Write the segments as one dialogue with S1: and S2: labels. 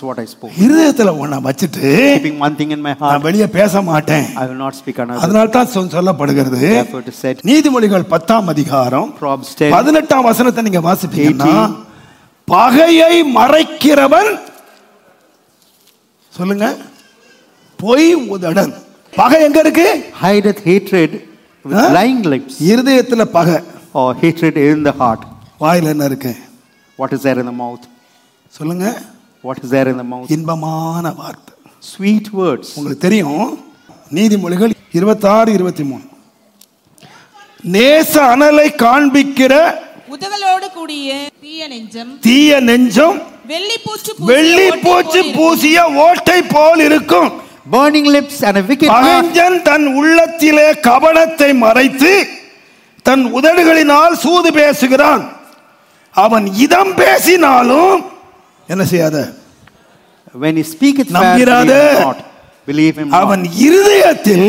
S1: what I spoke.
S2: இருதயத்துல ஒண்ண வச்சுட்டு
S1: Keeping one thing in my heart,
S2: நான் வெளியே பேச மாட்டேன்
S1: I will not speak another.
S2: அதனால தான் சொ- சொல்லப்படுகிறது
S1: Therefore, it is said,
S2: நீதிமொழிகள் பத்தாம் அதிகாரம்
S1: Proverbs 10,
S2: பதினெட்டாம் வசனத்தை நீங்க வாசிப்பீங்கன்னா
S1: 18.
S2: பகையை மறைக்கிறவன் சொல்லுங்க பொய் உதடன் பகை எங்க இருக்கு
S1: hideth hatred with
S2: Huh?
S1: lying lips,
S2: இருதயத்துல பகை
S1: or hatred in the heart.
S2: வாயில என்ன இருக்கு
S1: What is there in the mouth?
S2: சொல்லுங்க
S1: What is there in the mouth?
S2: இன்பமான வார்த்தை
S1: Sweet words.
S2: உங்களுக்கு தெரியும் நீதிமொழிகள் இருபத்தாறு இருபத்தி மூணு நேச அனலை காண்பிக்கிற
S3: உதகலோடு கூடிய தீய நெஞ்சம்
S2: தீய நெஞ்சம்
S3: வெள்ளி பூச்சு
S2: வெள்ளி பூச்சி பூசிய ஓட்டை போல் இருக்கும்
S1: Burning lips and a wicked heart.
S2: பகைஞன் தன் உள்ளத்திலே கபடத்தை மறைத்து தன் உதடுகளினால் சூது பேசுகிறான் அவன் இதம் பேசினாலும் என்ன செய்யாத
S1: When he speaketh fair,
S2: நம்பிராத.
S1: believe him not. Believe him
S2: அவன்
S1: not.
S2: இருதயத்தில்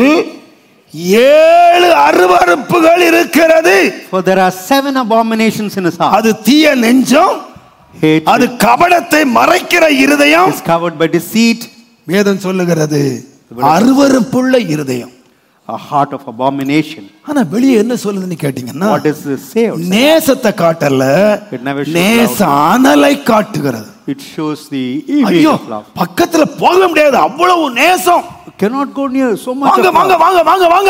S2: ஏழு அருவருப்புகள் இருக்கிறது
S1: For there are seven abominations in his heart.
S2: அது தீய நெஞ்சம்
S1: Hatred
S2: அது கபடத்தை மறைக்கிற இருதயம்
S1: is covered by deceit,
S2: வேதம் சொல்லுகிறது அருவருப்புள்ள இருதயம்
S1: a heart of abomination.
S2: ஆனா வெளியே என்ன சொல்லுதுன்னு கேட்டீங்கன்னா
S1: What does this say?
S2: நேசத்தை காட்டல
S1: It never shows
S2: நேச அனலை காட்டுகிறது
S1: It shows the
S2: ஐயோ
S1: image of love.
S2: பக்கத்துல போக முடியாது அவ்வளவு நேசம்
S1: You cannot go near so much
S2: வாங்க
S1: of
S2: வாங்க
S1: love.
S2: வாங்க வாங்க வாங்க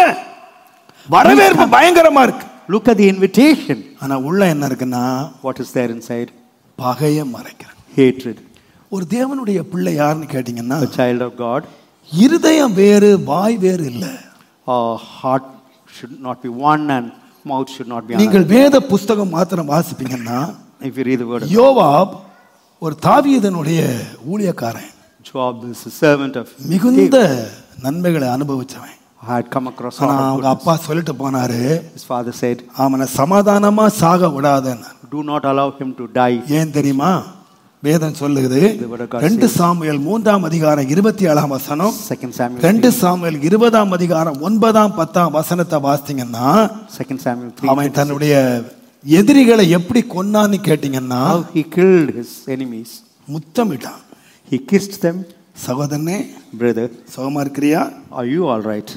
S2: வரவேற்பு பயங்கரமா இருக்கு
S1: Look at the invitation.
S2: ஆனா உள்ள என்ன இருக்குன்னா
S1: What is there inside?
S2: பகைய மறைக்கிறேன்
S1: Hatred.
S2: ஒரு தேவனுடைய பிள்ளை யாருன்னு கேட்டீங்கன்னா
S1: A child of God,
S2: இருதயம் வேறு வாய் வேறு இல்ல
S1: a heart should not be one and mouth should not be another.
S2: நீங்கள் வேத புஸ்தகம் மாத்திரம் வாசிப்பீங்கன்னா
S1: If you read the word of
S2: யோவாப் ஒரு தாவீதனுடைய ஊழியக்காரன்
S1: Job is a servant of
S2: மிகுந்த
S1: David.
S2: நன்மைகளை அனுபவிச்சவன்
S1: I had come across
S2: ஆனா
S1: all of
S2: அவங்க
S1: goodness.
S2: அப்பா சொல்லிட்டு போனாரு
S1: His father said,
S2: அவனை சமாதானமா சாக விடாதன்னு
S1: Do not allow him to die.
S2: ஏன் தெரியுமா வேதம் சொல்லுகிறது
S1: The word of God
S2: ரெண்டு
S1: says-
S2: சாமுவேல் மூன்றாம் அதிகாரம் இருபத்தி ஏழாம் வசனம்
S1: Second Samuel
S2: ரெண்டு
S1: 3,
S2: சாமுவேல் இருபதாம் அதிகாரம் ஒன்பதாம் பத்தாம் வசனத்தை வாசித்தீங்கன்னா
S1: Second Samuel 3,
S2: அவன் தன்னுடைய எதிரிகளை எப்படி கொன்னான்னு கேட்டீங்கன்னா
S1: how he killed his enemies.
S2: முத்தமிட்டான்
S1: He kissed them.
S2: சகோதரனே
S1: Brother,
S2: சுகமா இருக்கிறியா
S1: are you all right?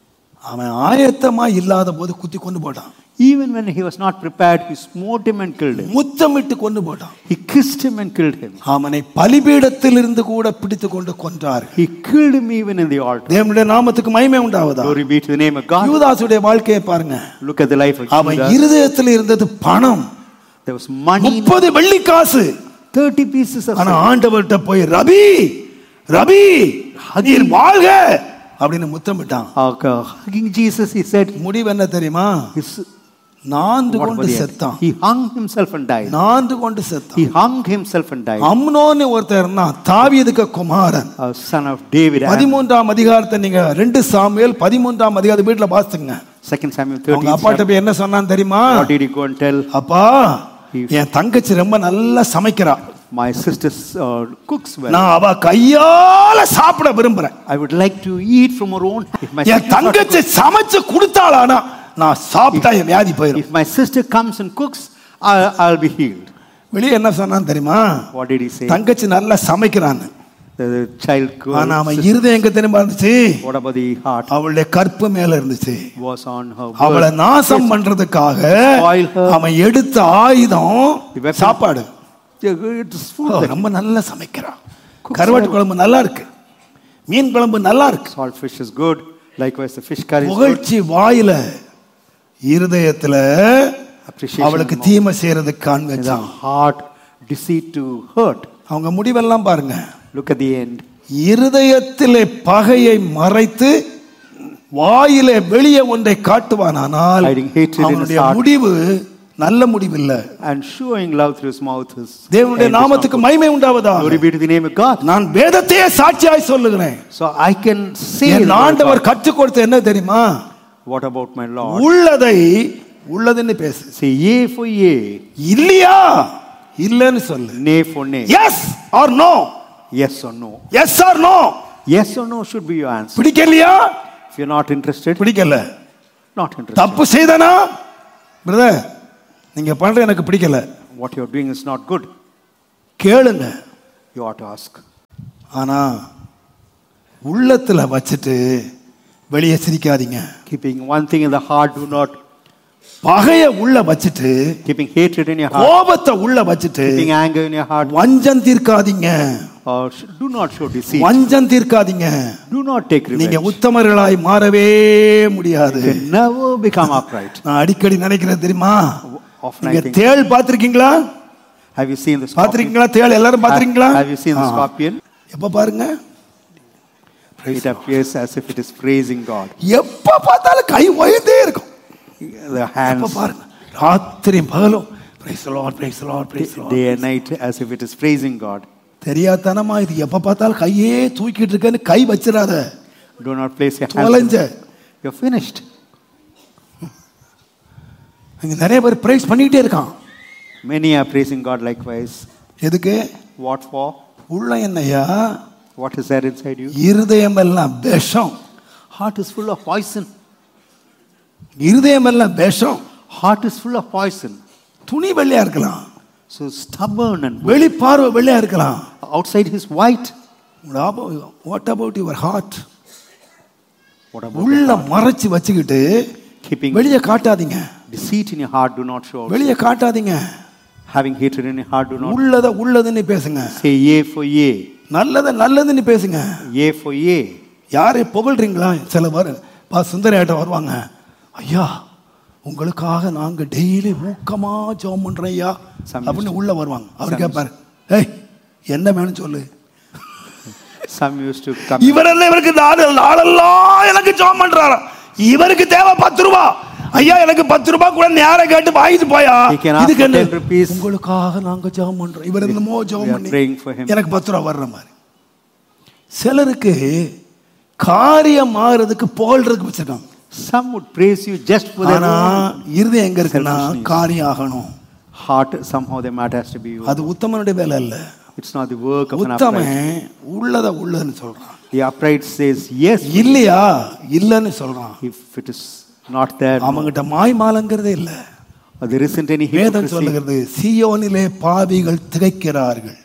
S2: அவன் ஆயத்தமா இல்லாத போது குத்தி கொண்டு போட்டான்
S1: Even when he was not prepared, he smote him and killed him.
S2: முத்தமிட்டு கொண்டு போட்டான்
S1: He kissed him and killed him.
S2: அவனை பலிபீடத்தில் இருந்து கூட பிடித்து கொண்டு கொன்றார்கள்
S1: He killed him even in the altar.
S2: தேவனுடைய நாமத்துக்கு மகிமை உண்டாவதா
S1: Glory be to the name of God.
S2: யூதாசுடைய வாழ்க்கையை பாருங்க
S1: Look at the life of
S2: அவன்
S1: Judas.
S2: இருதயத்தில் இருந்தது பணம்
S1: There was money, in
S2: முப்பது வெள்ளி காசு
S1: 30 pieces of
S2: ஆனா
S1: silver.
S2: ஆண்டவர்கிட்ட போய் ரபி ரபி நீர் வாழ்க அப்படின்னு முத்தமிட்டான்
S1: Uh, Hugging Jesus, he said,
S2: முடிவு என்ன தெரியுமா
S1: his,
S2: நான்கு
S1: what
S2: கொண்டு
S1: was the end?
S2: செத்தான்
S1: He hung himself and died.
S2: நான்கு கொண்டு செத்தான்
S1: He hung himself and died.
S2: அம்னோன்னு ஒருத்தர் இருந்தான் தாவீதுக்கு குமாரன்
S1: A son of David. and
S2: பதிமூன்றாம் அதிகாரத்தை நீங்க ரெண்டு சாமுவேல் பதிமூன்றாம் அதிகாரத்தை வீட்டுல வாசிங்க
S1: Second Samuel
S2: அவங்க
S1: 13.
S2: அப்பாட்ட போய் என்ன சொன்னான் தெரியுமா
S1: What did he go and tell?
S2: அப்பா என் தங்கச்சி ரொம்ப நல்லா சமைக்கிறா
S1: My sister uh, cooks well.
S2: நான் அவ கையால சாப்பிட விரும்புறேன்
S1: I would like to eat from her own. If my,
S2: N
S1: sister,
S2: தங்கச்சி சமைச்சு கொடுத்தாளானா நான் சாப்பிட்டா என் வியாதி போயிடும்
S1: if my sister comes and cooks, I'll, I'll be healed.
S2: வெளியே என்ன சொன்னான் தெரியுமா
S1: What did he say?
S2: தங்கச்சி நல்லா சமைக்கிறான்னு
S1: The, the child girl
S2: ஆனா அவன்
S1: sister,
S2: இருதயம் எங்க தெரியுமா இருந்துச்சு
S1: what about the heart
S2: அவளுடைய கற்பு மேல இருந்துச்சு
S1: was on her
S2: அவளை
S1: word.
S2: நாசம் பண்றதுக்காக
S1: Spoil her.
S2: அவன் எடுத்த ஆயுதம்
S1: The weapon.
S2: சாப்பாடு
S1: It is food.
S2: O,
S1: that-
S2: ரொம்ப நல்லா சமைக்கிறான் கருவாட்டு குழம்பு நல்லா இருக்கு மீன் குழம்பு நல்லா இருக்கு
S1: Salt fish is good. Likewise, the fish curry is good.
S2: புகழ்ச்சி வாயில இருதயத்துல
S1: Appreciation
S2: அவளுக்கு
S1: of
S2: தீமை செய்யறதுக்கு காண்
S1: In the
S2: வச்சான்
S1: heart, deceit to hurt.
S2: அவங்க முடிவெல்லாம் பாருங்க
S1: Look at the end.
S2: இருதயத்திலே பகையை மறைத்து வாயிலே வெளியே ஒன்றை காட்டுவானானால்
S1: Hiding hatred in his
S2: அவனுடைய
S1: heart.
S2: முடிவு நல்ல முடிவு இல்ல
S1: And showing love through his mouth is.
S2: தேவனுடைய
S1: end is not
S2: நாமத்துக்கு
S1: good.
S2: மகிமை உண்டாவதா
S1: Glory be to the name of God.
S2: நான் வேதத்தையே சாட்சியாய் சொல்லுகிறேன்
S1: So I can say,
S2: N
S1: the word of
S2: ஆண்டவர்
S1: God.
S2: கற்றுக் கொடுத்த என்ன தெரியுமா
S1: what about my Lord?
S2: உள்ளதை உள்ளதுன்னு பேசு
S1: Say yea for yea,
S2: இல்லையா இல்லன்னு சொல்லு
S1: nay for nay.
S2: Yes or no
S1: Yes or no.
S2: Yes or no
S1: Yes or no should be your answer.
S2: பிடிக்கலையா
S1: If you're not interested,
S2: பிடிக்கல
S1: not interested.
S2: தப்பு செய்தனா brother நீங்க பண்ற எனக்கு பிடிக்கல
S1: What you're doing is not good.
S2: கேளுங்க
S1: You ought to ask.
S2: ஆனா உள்ளத்துல வச்சுட்டு வெளியே சிரிக்காதீங்க
S1: Keeping one thing in the heart, do not.
S2: பகைய உள்ள வச்சுட்டு
S1: Keeping hatred in your heart,
S2: கோபத்தை உள்ள வச்சுட்டு
S1: keeping anger in your heart,
S2: வஞ்சம் தீர்க்காதீங்க
S1: or sh- do not show deceit.
S2: வஞ்சம் தீர்க்காதீங்க
S1: Do not take
S2: நீங்க
S1: revenge.
S2: உத்தமர்களாய் மாறவே முடியாது
S1: You can never become upright.
S2: நான் அடிக்கடி நினைக்கிறேன் தெரியுமா
S1: Often
S2: நீங்க
S1: I think,
S2: தேள் பார்த்திருக்கீங்களா
S1: have you seen the scorpion?
S2: பார்த்திருக்கீங்களா தேள் எல்லாரும் பார்த்திருக்கீங்களா
S1: Have you seen the
S2: ah.
S1: scorpion?
S2: எப்ப பாருங்க
S1: It appears as if it is praising God.
S2: எப்ப பார்த்தாலும் கை உயர்ந்தே இருக்கும்
S1: The
S2: எப்ப
S1: hands,
S2: பாருங்க ராத்திரி பகலும் praise Lord praise Lord praise Lord
S1: day and night, as if it is praising God.
S2: தெரியாதனமா இது எப்ப பார்த்தாலும் கையே தூக்கிட்டு இருக்கேன்னு கை வச்சிடாத
S1: Do not place your
S2: தொலைஞ்ச
S1: hands. You're finished.
S2: இங்க நிறைய பேர் பிரைஸ் பண்ணிக்கிட்டே இருக்கான்
S1: Many are praising God likewise.
S2: எதுக்கு
S1: What for?
S2: உள்ள என்னையா
S1: What is there inside you?
S2: இருதயம் எல்லாம் விஷம்
S1: Heart is full of poison.
S2: இருதயம் எல்லாம் விஷம்
S1: Heart is full of poison.
S2: துணி வெள்ளையா இருக்கலாம்
S1: So stubborn and
S2: வெளி பார்வை வெள்ளையா இருக்கலாம்
S1: outside is white.
S2: What about your heart
S1: What about
S2: உள்ள மறைச்சு வச்சுக்கிட்டு
S1: keeping
S2: வெளியே காட்டாதீங்க
S1: deceit in your heart? Do not show.
S2: வெளியே காட்டாதீங்க
S1: Having hatred in your heart, do not
S2: உள்ளத உள்ளதுன்னு பேசுங்க
S1: say yea for yea,
S2: நல்லத நல்லதுன்னு பேசுங்க
S1: yea for yea.
S2: யாரை புகழ்றீங்களா சில பேர் பா சுந்தரையாட்ட வருவாங்க ஐயா உங்களுக்காக நாங்க டெய்லி ஊக்கமா ஜெபம் பண்றோம் ஐயா
S1: Some
S2: அப்படின்னு உள்ள வருவாங்க அவர்
S1: Some
S2: கேட்பாரு ஏய் என்ன வேணும் சொல்லு
S1: Some used to come.
S2: இவரெல்லாம் இவருக்கு நாடு நாளெல்லாம் எனக்கு ஜெபம் பண்றாராம் இவருக்கு தேவை பத்து ரூபா ஐயா எனக்கு பத்து ரூபாய் கூட நேரம் கேட்டு வாங்கிட்டு போயா
S1: He can ask
S2: இதுக்கு
S1: for
S2: என்ன
S1: 10 rupees.
S2: உங்களுக்காக நாங்க ஜெபம் பண்றோம் இவர் என்னமோ
S1: We
S2: ஜெபம்
S1: are
S2: பண்ணி
S1: praying for him.
S2: எனக்கு பத்து ரூபா வர்ற மாதிரி சிலருக்கு காரியம் மாறுறதுக்கு புகழ்றதுக்கு வச்சிருக்காங்க
S1: Some would praise you just for their
S2: ஆனா
S1: own
S2: இருதயம் எங்க இருக்குன்னா
S1: Selfishness.
S2: காரியம் ஆகணும்
S1: heart. Somehow the matter has to be.
S2: அது உத்தமனுடைய வேலை இல்ல
S1: It's not the work of an
S2: Uthaman
S1: upright.
S2: உள்ளத உள்ளதுன்னு சொல்றான்
S1: The upright says yes.
S2: இல்லையா இல்லன்னு சொல்றான்
S1: If it is not there, no.
S2: அவங்கிட்ட மாய்மாலங்கிறதே இல்ல
S1: Or there isn't any
S2: வேதம்
S1: hypocrisy.
S2: சொல்லுகிறது சியோனிலே பாவிகள் திகைக்கிறார்கள்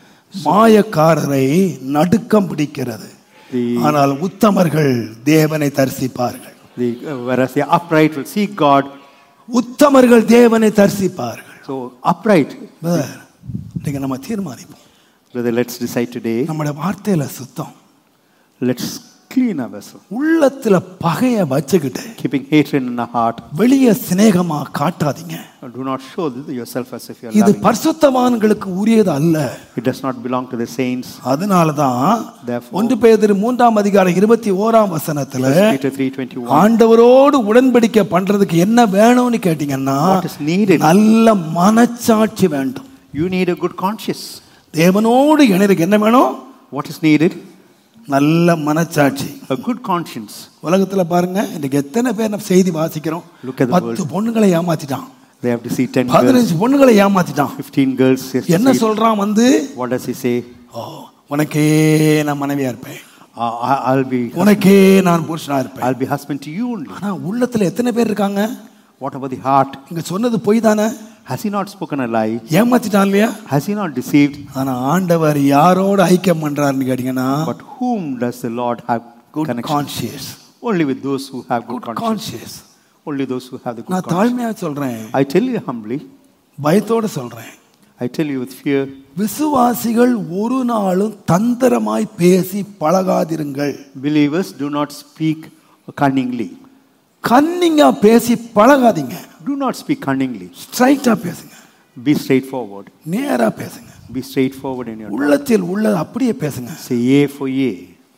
S2: மாயக்காரரை நடுக்கம் பிடிக்கிறது
S1: The,
S2: ஆனால் உத்தமர்கள் தேவனை தரிசிப்பார்கள்
S1: the, uh, whereas the upright will seek God.
S2: உத்தமர்கள் தேவனை தரிசிப்பார்கள்
S1: So upright.
S2: Brother, இன்னைக்கு நம்ம தீர்மானிப்போம்
S1: Brother, let's decide today.
S2: நம்முடைய வார்த்தையில சுத்தம்
S1: Let's clean our vessel.
S2: உள்ளத்துல பகைய வச்சுக்கிட்டு
S1: Keeping hatred in our heart.
S2: வெளிய சிநேகமா காட்டாதீங்க
S1: Do not show yourself as if you are
S2: இது
S1: loving.
S2: பரிசுத்தவான்களுக்கு உரியது அல்ல
S1: It does not belong to the saints.
S2: அதனாலதான்
S1: Therefore,
S2: ஒன்று பேதர் மூன்றாம் அதிகாரம் இருபத்தி ஓராம் வசனத்துல
S1: 1 Peter 3.21.
S2: ஆண்டவரோடு உடன்படிக்கை பண்றதுக்கு என்ன வேணும்னு கேட்டீங்கன்னா
S1: What is needed?
S2: நல்ல மனச்சாட்சி வேண்டும்
S1: You need a good conscience.
S2: தேவனோடு இணைறதுக்கு என்ன வேணும்
S1: What is needed?
S2: நல்ல மனச்சாட்சி
S1: A good conscience.
S2: உலகத்துல பாருங்க இன்னைக்கு எத்தனை பேர் நம்ம செய்தி வாசிக்கிறோம்
S1: Look at the
S2: பத்து பொண்ணுங்களை ஏமாத்திட்டான்
S1: They have deceived 10 girls,
S2: பதினஞ்சு பொண்ணுங்களை ஏமாத்திட்டான்
S1: 15 girls. yes,
S2: என்ன
S1: deceived.
S2: சொல்றான் வந்து
S1: What does he say?
S2: ஓ உனக்கே நான் மனைவியா இருப்பேன்
S1: Uh, I- I'll be
S2: உனக்கே நான் புருஷனா இருப்பேன்
S1: I'll be husband to you only.
S2: ஆனா உள்ளத்துல எத்தனை பேர் இருக்காங்க
S1: What about the heart?
S2: இங்க சொன்னது பொய் தானே
S1: Has he not spoken a lie?
S2: ஏமாத்திட்டான் இல்லையா
S1: Has he not deceived?
S2: ஆனா ஆண்டவர் யாரோட ஐக்கியம் பண்றாருன்னு கேட்டீங்கன்னா
S1: But whom does the Lord have
S2: good
S1: connection?
S2: Conscious
S1: Only with those who have good
S2: good
S1: conscience.
S2: Conscious
S1: Only those who have the good
S2: நான்
S1: conscience.
S2: தாழ்மையா சொல்றேன்
S1: I tell you humbly,
S2: பயத்தோட சொல்றேன்
S1: I tell you with fear,
S2: விசுவாசிகள் ஒரு நாளும் தந்திரமாய் பேசி பழகாதிருங்கள்
S1: believers do not speak cunningly.
S2: கன்னிங்கா பேசி பழகாதீங்க
S1: Do not speak cunningly.
S2: ஸ்ட்ரைட்டா பேசுங்க
S1: Be straightforward.
S2: நேரா பேசுங்க
S1: Be straightforward in your talk.
S2: உள்ளத்தில் உள்ளது அப்படியே பேசுங்க
S1: Say yea for yea.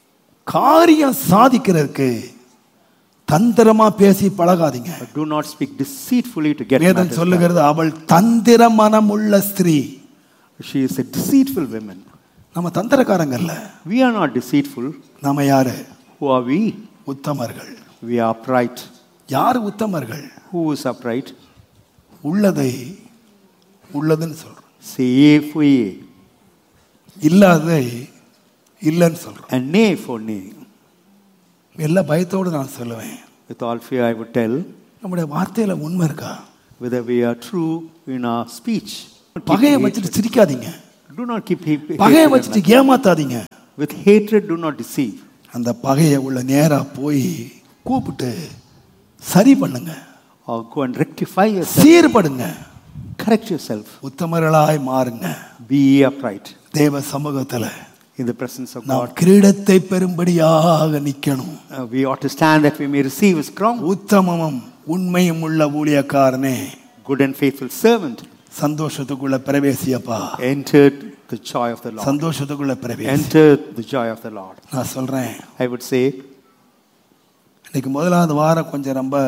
S2: காரியம் சாதிக்கிறதுக்கு தந்திரமா பேசி பழகாதீங்க
S1: But do not speak deceitfully to get
S2: வேதம்
S1: matters done.
S2: சொல்லுகிறது அவள் தந்திர மனமுள்ள ஸ்திரீ
S1: She is a deceitful woman.
S2: நம்ம தந்திரக்காரங்கல்ல
S1: We are not deceitful.
S2: நம்ம யாரு
S1: Who are we?
S2: உத்தமர்கள்
S1: We are upright.
S2: யாரு உத்தமர்கள்
S1: Who is upright?
S2: உள்ளதை உள்ளதுன்னு சொல்றோம்
S1: Say yea for yea.
S2: இல்லாததை இல்லைன்னு சொல்றோம்
S1: And nay for nay.
S2: எல்லா பயத்தோடு நான் சொல்லுவேன்
S1: With all fear, I would tell
S2: நம்முடைய வார்த்தையில உண்மை இருக்கா
S1: whether we are true in our speech. Keep
S2: பகையை
S1: hatred.
S2: வச்சுட்டு சிரிக்காதீங்க
S1: Do not keep hate-
S2: பகையை
S1: hatred in
S2: வச்சுட்டு ஏமாத்தாதீங்க
S1: life. With hatred, do not deceive.
S2: அந்த பகையை உள்ள நேரா போய் கூப்பிட்டு சரி பண்ணுங்க
S1: Or go and rectify yourself.
S2: சீர்படுங்க
S1: Correct yourself.
S2: உத்தமர்களாய் மாறுங்க
S1: Be ye upright
S2: தேவ சமூகத்துல
S1: in the presence of
S2: நாம்
S1: God.
S2: கிரீடத்தை பெறும்படியாக நிக்கணும்
S1: Uh, we ought to stand that we may receive his crown.
S2: உத்தமமும் உண்மையும் உள்ள ஊழியக்காரனே
S1: Good and faithful servant
S2: சந்தோஷத்துக்குள்ள பிரவேசியப்பா
S1: entered the joy of the Lord.
S2: சந்தோஷத்துக்குள்ள பிரவேசி
S1: Entered the joy of the Lord.
S2: நான் சொல்றேன்
S1: I would say,
S2: இன்னைக்கு முதலாவது வாரம் கொஞ்சம் ரொம்ப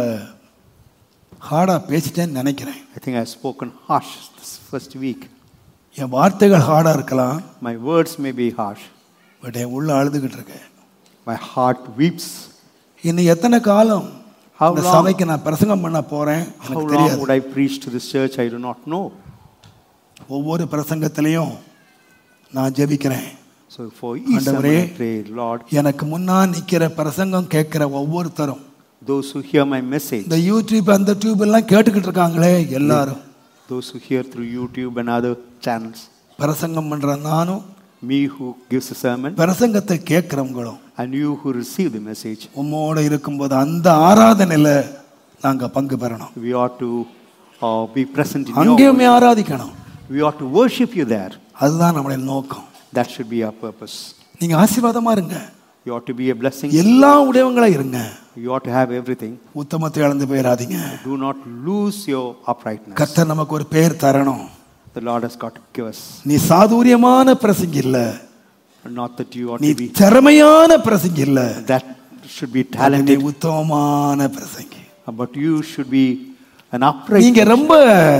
S2: ஹார்டா பேசிட்டேன்னு நினைக்கிறேன்
S1: I think I've spoken harsh this first week.
S2: என் வார்த்தைகள் ஹார்டா இருக்கலாம்
S1: My words may be harsh.
S2: But என் உள்ள அழுதுகிட்டு இருக்கேன்
S1: My heart weeps.
S2: இன்னும் எத்தனை காலம்
S1: How
S2: இந்த
S1: long?
S2: சபைக்கு நான் பிரசங்கம் பண்ண போறேன்
S1: How
S2: எனக்கு
S1: long
S2: தெரியாது
S1: would I preach to this church? I do not know.
S2: ஒவ்வொரு பிரசங்கத்திலையும் நான் ஜெபிக்கிறேன்
S1: So for each sermon
S2: ஆண்டவரே,
S1: I pray, Lord,
S2: எனக்கு முன்னா நிக்கிற பிரசங்கம் கேட்கிற ஒவ்வொருத்தரும்
S1: those who hear my message,
S2: இந்த யூடியூப் அந்த டியூப் எல்லாம் கேட்டுக்கிட்டு இருக்காங்களே எல்லாரும்
S1: those who hear through YouTube and other channels,
S2: பிரசங்கம் பண்ற நானும்
S1: me who gives a sermon,
S2: பிரசங்கத்தை கேட்கிறவங்களும்
S1: and you who receive the message,
S2: உம்மோட இருக்கும்போது அந்த ஆராதனையில நாங்க பங்கு பெறணும்
S1: we ought to uh, be present in your
S2: அங்கேயுமே ஆராதிக்கணும்
S1: We ought to worship you there.
S2: அதுதான் நம்முடைய நோக்கம்
S1: That should be our purpose.
S2: நீங்க ஆசீர்வாதமா இருங்க
S1: You ought to be a blessing.
S2: எல்லா உடையவங்களா இருங்க
S1: You ought to have everything.
S2: உத்தமத்தை இழந்து போயிடாதீங்க
S1: Do not lose your uprightness.
S2: கர்த்தர் நமக்கு ஒரு பேர் தரணும்
S1: The Lord has got to give us.
S2: நீ சாதுரியமான பிரசங்கி இல்ல
S1: Not that you ought
S2: நீ
S1: to be
S2: திறமையான பிரசங்கி இல்ல
S1: that should be
S2: நீ
S1: talented,
S2: உத்தமமான பிரசங்கி
S1: but you should be an upright.
S2: நீங்க ரொம்ப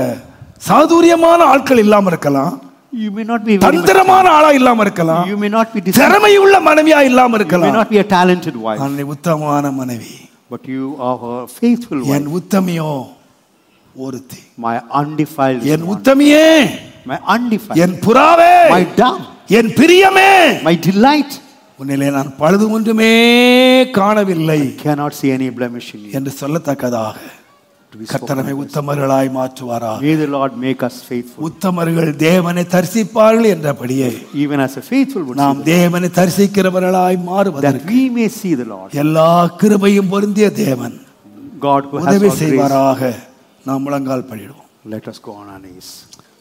S2: சாதுரியமான ஆட்கள் இல்லாம இருக்கலாம்
S1: You may not be very much,
S2: தந்திரமான ஆளா இல்லாம இருக்கலாம்
S1: You may not be deceived.
S2: திறமையுள்ள மனைவியா இல்லாம
S1: You may
S2: இருக்கலாம்
S1: not be a talented wife,
S2: ஆனா நீ உத்தமமான மனைவி
S1: but you are a faithful
S2: N
S1: wife.
S2: உத்தமியோ ஒருத்தி
S1: My undefiled,
S2: N
S1: one.
S2: உத்தமியே
S1: my undefiled,
S2: என் புறாவே
S1: my dove,
S2: என் பிரியமே
S1: my delight.
S2: உன்னிலே நான் பழுது ஒன்றுமே காணவில்லை
S1: Cannot see any blemish in you.
S2: என்று சொல்லத்தக்கதாக
S1: To be spoken
S2: கத்தனமை
S1: of us.
S2: உத்தமர்களாய் மாற்றுவாரா
S1: May the Lord make us faithful.
S2: உத்தமர்கள் தேவனை தரிசிப்பார்கள் என்றபடியே
S1: Even as a faithful would
S2: நாம்
S1: see the-
S2: தேவனை தரிசிக்கிறவர்களாய்
S1: that
S2: மாறுவதற்கு
S1: we may see the Lord.
S2: எல்லா கிருபையும் பொருந்திய தேவன்
S1: God who has
S2: உதவி
S1: all grace.
S2: செய்வாராக நாம் முழங்கால் படிடுவோம்
S1: Let us go on our knees.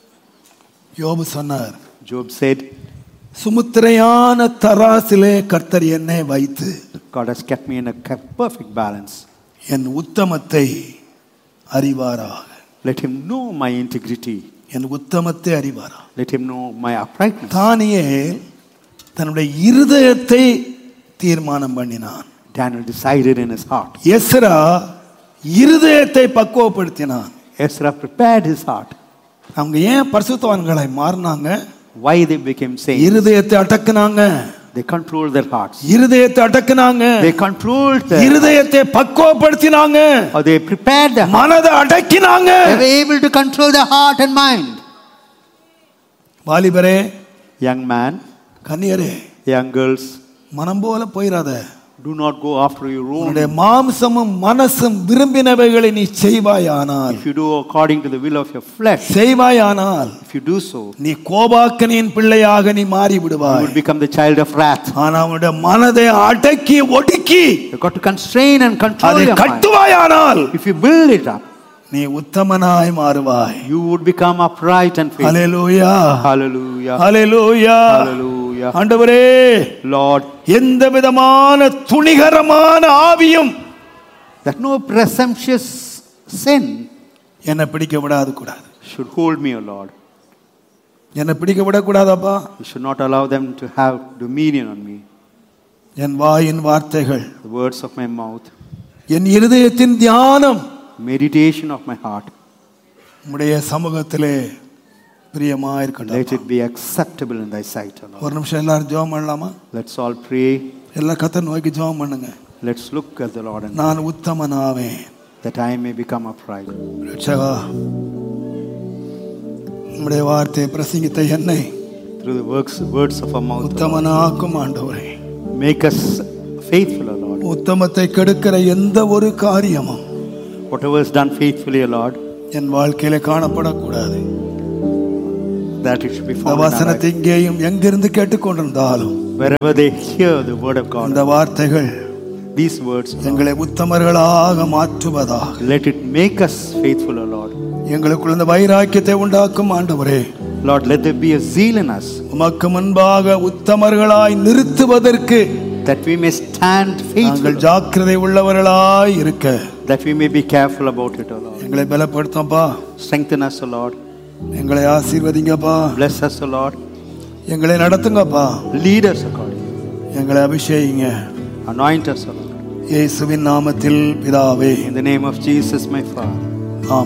S2: யோபு சொன்னார்
S1: Job said,
S2: சுமுத்திரையான தராசிலே கர்த்தர் என்னை வைத்து
S1: God has kept me in a ke- perfect balance.
S2: N உத்தமத்தை அறிவாராக
S1: Let him know my integrity.
S2: N உத்தமத்தை அறிவாராக
S1: Let him know my uprightness.
S2: தானியே தன்னுடைய இருதயத்தை தீர்மானம் பண்ணினான்
S1: Daniel decided in his heart.
S2: Ezra இருதயத்தை பக்குவப்படுத்தினான்
S1: Ezra prepared his heart.
S2: அவங்க ஏன் பரிசுத்தவான்களாய் மாறினாங்க
S1: Why they became saints?
S2: இருதயத்தை அடக்குனாங்க
S1: They controlled their hearts.
S2: இருதயத்தை அடக்குனாங்க
S1: They controlled their
S2: இருதயத்தை பக்குவப்படுத்தினாங்க
S1: or they prepared their heart.
S2: மனதை அடக்கினாங்க
S1: They were able to control their heart and mind.
S2: வாலிபரே
S1: Young man,
S2: கன்னியரே
S1: young girls,
S2: மனம் போல போயிடாத
S1: do not go after your own.
S2: உன்னுடைய மாம்சமும் மனசும் விரும்பினவைகளை நீ செய்வாயானால்
S1: If you do according to the will of your flesh,
S2: செய்வாயானால்
S1: if you do so,
S2: நீ கோபாக்கனின் பிள்ளையாக நீ மாறி
S1: you
S2: விடுவாய்
S1: will become the child of wrath.
S2: ஆனா அவனுடைய மனதை அடக்கி ஒடுக்கி
S1: You've got to constrain and control
S2: அதை
S1: your mind.
S2: கட்டுவாயானால்
S1: If you build it up,
S2: நீ உத்தமனாய் மாறுவாய்
S1: you would become upright and faithful.
S2: Hallelujah
S1: Hallelujah.
S2: Hallelujah
S1: Hallelujah.
S2: ஆண்டவரே
S1: Lord,
S2: எந்த விதமான துணிகரமான ஆவியும்
S1: that no presumptuous sin
S2: என்னை பிடிக்க விடாது கூடாது
S1: should hold me, O Lord.
S2: என்னை பிடிக்க விடக்கூடாதப்பா
S1: You should not allow them to have dominion on me.
S2: என் வாயின் வார்த்தைகள்
S1: The words of my mouth,
S2: என் இருதயத்தின் தியானம்
S1: meditation of my heart,
S2: உம்முடைய சமூகத்திலே பிரியமா
S1: let
S2: இருக்கட்டும்
S1: it be acceptable in thy sight, O Lord.
S2: ஒரு நிமிஷம் எல்லாரும் ஜெபம் பண்ணலாமா
S1: Let's all pray.
S2: எல்லாம் கத்த நோக்கி ஜெபம் பண்ணுங்க
S1: Let's look at the Lord and
S2: நான் உத்தமனாவேன்
S1: that I may become upright.
S2: ரட்சகா உம்முடைய வார்த்தையை பிரசங்கித்த என்னை
S1: Through the works, words of our mouth, O Lord.
S2: உத்தமனாக்கும் ஆண்டவரே
S1: make us faithful, O Lord.
S2: உத்தமத்தை கெடுக்கிற எந்த ஒரு காரியமும்
S1: Whatever is done faithfully, O Lord,
S2: என் வாழ்க்கையில காணப்படக்கூடாது
S1: that it should be
S2: இந்த
S1: found in our
S2: வசனத்தை இங்கேயும் எங்கிருந்து கேட்டுக்கொண்டிருந்தாலும்
S1: life. wherever they hear the word of God.
S2: அந்த வார்த்தைகள்
S1: These words,
S2: எங்களை உத்தமர்களாக மாற்றுவதாக
S1: let it make us faithful, O Lord.
S2: எங்களுக்குள்ள இந்த வைராக்கியத்தை உண்டாக்கும் ஆண்டவரே
S1: Lord, let there be a zeal in us
S2: உமக்கு முன்பாக உத்தமர்களாய் நிறுத்துவதற்கு
S1: that we may stand faithful,
S2: நாங்கள் ஜாக்கிரதை உள்ளவர்களாய் இருக்க
S1: that we may be careful about it, O Lord.
S2: எங்களை பலப்படுத்தப்பா
S1: Strengthen us, O Lord.
S2: எங்களை ஆசீர்வதிங்கப்பா
S1: Bless us, O Lord.
S2: எங்களை நடத்துங்கப்பா
S1: Lead us according.
S2: எங்களை அபிஷேகிங்க
S1: Anoint us, O Lord.
S2: இயேசுவின் நாமத்தில் பிதாவே
S1: In the name of Jesus, my Father.